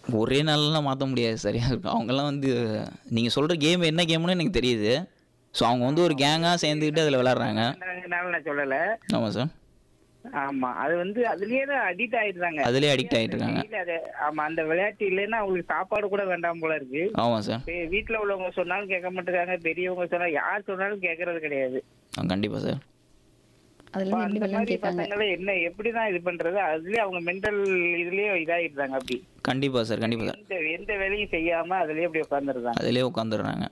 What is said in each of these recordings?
ஒரே நாள்லாம் மாற்ற முடியாது சரியா இருக்கும் அவங்கெல்லாம் வந்து நீங்கள் சொல்கிற கேம் என்ன கேம்னு எனக்கு தெரியுது ஸோ அவங்க வந்து ஒரு கேங்காக சேர்ந்துக்கிட்டு அதில் விளாட்றாங்க அதனால நான் சொல்லல ஆமாம் சார் ஆமா அது வந்து அதுலயே தான் அடிக்ட் ஆயிடுறாங்க அதிலே அடிக்ட் ஆகிட்டு இருக்காங்க இல்ல அது ஆமா அந்த விளையாட்டு இல்லைன்னா அவங்களுக்கு சாப்பாடு கூட வேண்டாம் போல இருக்கு ஆமாம் சார் இப்ப வீட்ல உள்ளவங்க சொன்னாலும் கேட்க மாட்டேங்காங்க பெரியவங்க சொன்னா யார் சொன்னாலும் கேட்கறது கிடையாது கண்டிப்பாக சார் அதுல அப்ப இருந்து எப்படி அந்த வரலாம்னு மாதிரி கேட்பாங்க பசங்களை என்ன எப்படிதான் இது பண்றது அதுலயே அவங்க மென்டல் இதுலயே இதாயிடுறாங்க அப்படி கண்டிப்பாக சார் கண்டிப்பாக சார் எந்த எந்த வேலையும் செய்யாம அதுலயே அப்படி உட்காந்துருந்தாங்க அதிலே உட்காந்துடுறாங்க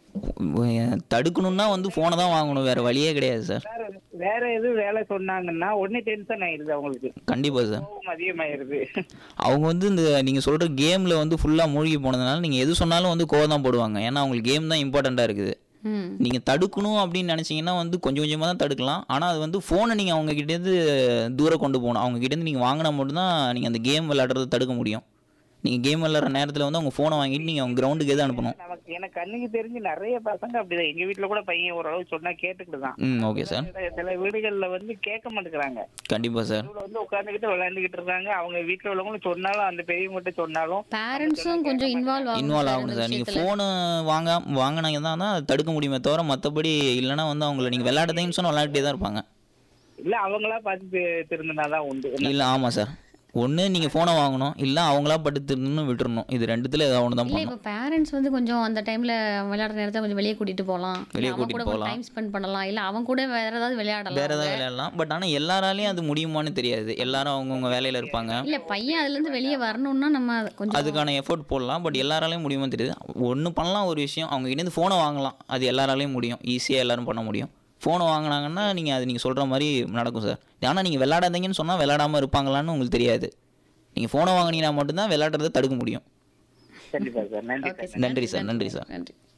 தடுக்கணுன்னா வந்து ஃபோனை தான் வாங்கணும் வேறு வழியே கிடையாது சார் வேற வேற எதுவும் வேலை சொன்னாங்கன்னா உடனே டென்ஷன் ஆயிடுது அவங்களுக்கு கண்டிப்பாக சார் கோவம் அதிகமாயிருது அவங்க வந்து இந்த நீங்கள் சொல்கிற கேமில் வந்து ஃபுல்லாக மூழ்கி போனதுனால நீங்கள் எது சொன்னாலும் வந்து கோவம் தான் போடுவாங்க ஏன்னா அவங்களுக்கு கேம் தான் இம்பார்ட்டண்ட்டாக இருக்குது ம் நீங்கள் தடுக்கணும் அப்படின்னு நினச்சிங்கன்னா வந்து கொஞ்சம் கொஞ்சமாக தான் தடுக்கலாம் ஆனால் அது வந்து ஃபோனை நீங்கள் அவங்க கிட்டேருந்து தூரம் கொண்டு போகணும் அவங்க கிட்டேருந்து நீங்கள் வாங்கினா மட்டும்தான் நீங்கள் அந்த கேம் விளையாடுறத தடுக்க முடியும் நீங்கள் கேம் விளையாடுற நேரத்தில் வந்து அவங்க ஃபோனை வாங்கிட்டு நீங்கள் அவங்க கிரவுண்டுக்கு எது அனுப்பணும் நமக்கு எனக்கு கண்ணுக்கு தெரிஞ்சு நிறைய பசங்க அப்படிதான் எங்க வீட்ல கூட பையன் ஓரளவு சொன்னா கேட்டுக்கிட்டு தான் ம் ஓகே சார் சில வீடுகள்ல வந்து கேட்க மாட்டேங்கிறாங்க கண்டிப்பாக சார் வீட்டுல வந்து உட்காந்துக்கிட்டு விளையாண்டுக்கிட்டு இருக்காங்க அவங்க வீட்டுல உள்ளவங்களும் சொன்னாலும் அந்த பெரியவங்க சொன்னாலும் பேரண்ட்ஸும் கொஞ்சம் இன்வால்வ் ஆகணும் இன்வால்வ் சார் ஆகணும் இந்த சார் நீங்கள் விஷயத்துல. ஃபோனு வாங்க வாங்கினாங்க தான் தான் தடுக்க முடியுமே தவிர மற்றபடி இல்லைன்னா வந்து அவங்கள நீங்கள் விளையாடுறதையும் சொன்னால் விளையாடிட்டே தான் இருப்பாங்க இல்ல அவங்களா பார்த்து தி- திருந்தினாதான் உண்டு என்ன இல்லை ஆமாம் சார் ஒன்று நீங்கள் ஃபோனை வாங்கணும் இல்லை அவங்களா பட்டு திருன்னு விட்டுறணும் இது ரெண்டுத்தில் ஏதாவது ஒன்று தான் இல்ல பண்ணணும் இப்போ பேரண்ட்ஸ் வந்து கொஞ்சம் அந்த டைம்ல விளையாடுற நேரத்தை கொஞ்சம் வெளியே கூட்டிட்டு போகலாம் வெளியே அவன் கூட்டிட்டு கூட போலாம். டைம் ஸ்பெண்ட் பண்ணலாம் இல்ல அவன் கூட வேற ஏதாவது விளையாடலாம் வேற ஏதாவது விளையாடலாம் பட் ஆனால் எல்லாராலையும் அது முடியுமான்னு தெரியாது எல்லாரும் அவங்கவுங்க வேலையில் இருப்பாங்க இல்ல பையன் அதுல இருந்து வெளியே வரணும்னா நம்ம கொஞ்சம் அதுக்கான எஃபோர்ட் போடலாம் பட் எல்லாராலையும் முடியுமான்னு தெரியுது ஒன்று பண்ணலாம் ஒரு விஷயம் அவங்க கிட்டேருந்து ஃபோனை வாங்கலாம் அது எல்லாராலையும் முடியும் ஈஸியாக எல்லாரும் பண்ண முடியும் ஃபோனை வாங்கினாங்கன்னா நீங்கள் அது நீங்கள் சொல்கிற மாதிரி நடக்கும் சார் ஆனால் நீங்கள் விளையாடாதீங்கன்னு சொன்னால் விளையாடாமல் இருப்பாங்களான்னு உங்களுக்கு தெரியாது நீங்கள் ஃபோனை வாங்கினீங்கன்னா மட்டும்தான் விளையாடுறதை தடுக்க முடியும் கண்டிப்பா சார் நன்றி ஓகே சார் நன்றி சார் நன்றி சார் நன்றி